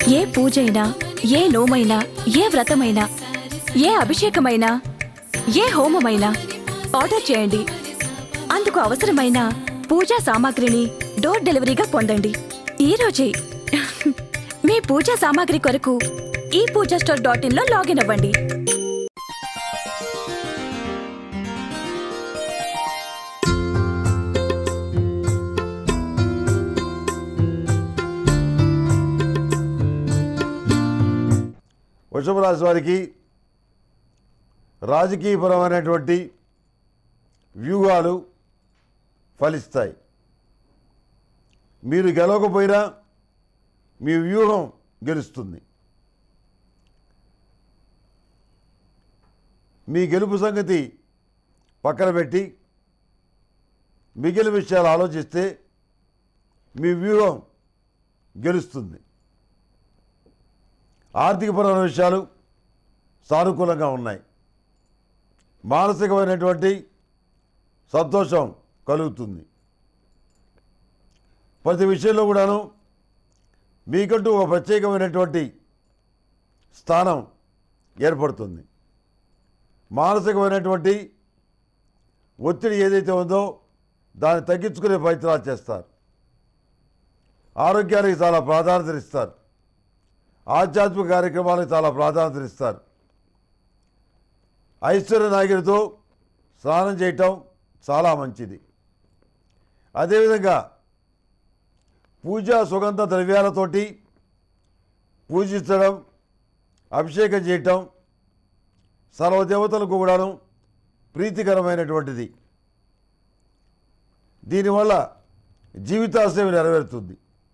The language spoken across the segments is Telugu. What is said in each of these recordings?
ఏ పూజైనా ఏ నోమైనా ఏ వ్రతమైనా ఏ అభిషేకమైనా ఏ హోమమైనా ఆర్డర్ చేయండి అందుకు అవసరమైన పూజా సామాగ్రిని డోర్ డెలివరీగా పొందండి ఈ రోజే మీ పూజా సామాగ్రి కొరకు ఈ పూజా స్టోర్ డాట్ ఇన్ లో లాగిన్ అవ్వండి వృషభ రాశి వారికి రాజకీయపరమైనటువంటి వ్యూహాలు ఫలిస్తాయి మీరు గెలవకపోయినా మీ వ్యూహం గెలుస్తుంది మీ గెలుపు సంగతి పక్కన పెట్టి మిగిలిన విషయాలు ఆలోచిస్తే మీ వ్యూహం గెలుస్తుంది ఆర్థికపరమైన విషయాలు సానుకూలంగా ఉన్నాయి మానసికమైనటువంటి సంతోషం కలుగుతుంది ప్రతి విషయంలో కూడాను మీకంటూ ఒక ప్రత్యేకమైనటువంటి స్థానం ఏర్పడుతుంది మానసికమైనటువంటి ఒత్తిడి ఏదైతే ఉందో దాన్ని తగ్గించుకునే ప్రయత్నాలు చేస్తారు ఆరోగ్యానికి చాలా ప్రాధాన్యత ఇస్తారు ఆధ్యాత్మిక కార్యక్రమాలకు చాలా ప్రాధాన్యత ఇస్తారు ఐశ్వర్య నాగిరితో స్నానం చేయటం చాలా మంచిది అదేవిధంగా పూజా సుగంధ ద్రవ్యాలతోటి పూజించడం అభిషేకం చేయటం సర్వదేవతలకు కూడాను ప్రీతికరమైనటువంటిది దీనివల్ల జీవితాశయం నెరవేరుతుంది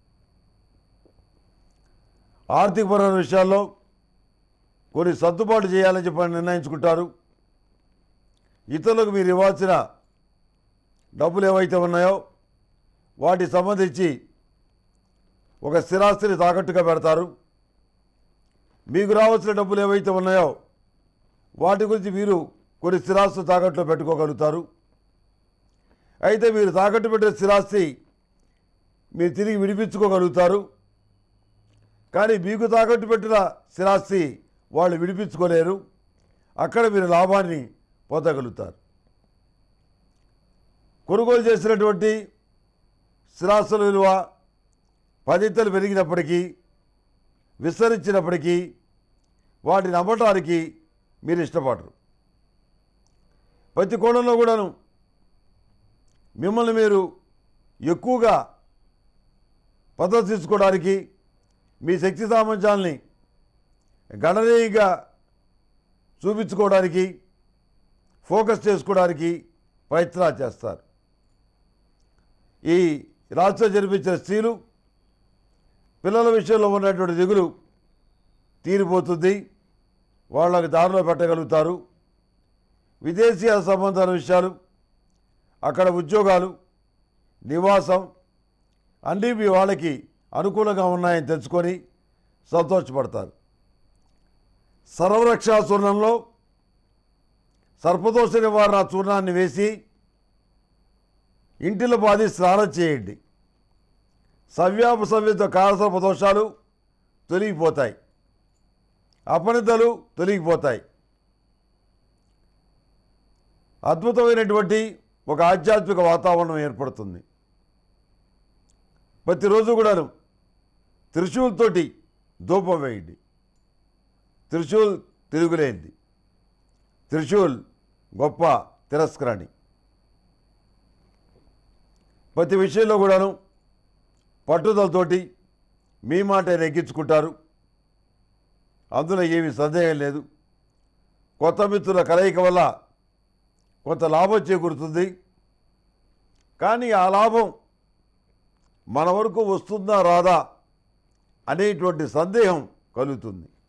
ఆర్థికపరమైన విషయాల్లో కొన్ని సర్దుబాటు చేయాలని చెప్పి నిర్ణయించుకుంటారు ఇతరులకు మీరు ఇవ్వాల్సిన డబ్బులు ఏవైతే ఉన్నాయో వాటికి సంబంధించి ఒక స్థిరాస్తిని తాకట్టుగా పెడతారు మీకు రావాల్సిన డబ్బులు ఏవైతే ఉన్నాయో వాటి గురించి మీరు కొన్ని స్థిరాస్తులు తాకట్టులో పెట్టుకోగలుగుతారు అయితే మీరు తాకట్టు పెట్టిన స్థిరాస్తి మీరు తిరిగి విడిపించుకోగలుగుతారు కానీ మీకు తాకట్టు పెట్టిన స్థిరాస్తి వాళ్ళు విడిపించుకోలేరు అక్కడ మీరు లాభాన్ని పొందగలుగుతారు కొనుగోలు చేసినటువంటి స్థిరాస్తుల విలువ పదింతలు పెరిగినప్పటికీ విస్తరించినప్పటికీ వాటిని అమ్మటానికి మీరు ఇష్టపడరు ప్రతి కోణంలో కూడాను మిమ్మల్ని మీరు ఎక్కువగా ప్రదర్శించుకోవడానికి మీ శక్తి సామర్థ్యాల్ని గణనీయంగా చూపించుకోవడానికి ఫోకస్ చేసుకోవడానికి ప్రయత్నాలు చేస్తారు ఈ రాష్ట్రం జన్మించిన స్త్రీలు పిల్లల విషయంలో ఉన్నటువంటి దిగులు తీరిపోతుంది వాళ్ళకి దారిలో పెట్టగలుగుతారు విదేశీయ సంబంధాల విషయాలు అక్కడ ఉద్యోగాలు నివాసం అన్నీ మీ వాళ్ళకి అనుకూలంగా ఉన్నాయని తెలుసుకొని సంతోషపడతారు సర్వరక్షా చూర్ణంలో సర్పదోష నివారణ చూర్ణాన్ని వేసి ఇంటిలో బాధి స్నానం చేయండి సవ్యాప సంయుక్త కారసర్ప దోషాలు తొలగిపోతాయి అపనితలు తొలగిపోతాయి అద్భుతమైనటువంటి ఒక ఆధ్యాత్మిక వాతావరణం ఏర్పడుతుంది ప్రతిరోజు కూడాను త్రిశూల్తోటి ధూపం వేయండి త్రిశూల్ తిరుగులేంది త్రిశూల్ గొప్ప తిరస్కరణి ప్రతి విషయంలో కూడాను పట్టుదలతోటి మీ మాట నెగ్గించుకుంటారు అందులో ఏమీ సందేహం లేదు కొత్త మిత్రుల కలయిక వల్ల కొంత లాభం చేకూరుతుంది కానీ ఆ లాభం మన వరకు వస్తుందా రాదా అనేటువంటి సందేహం కలుగుతుంది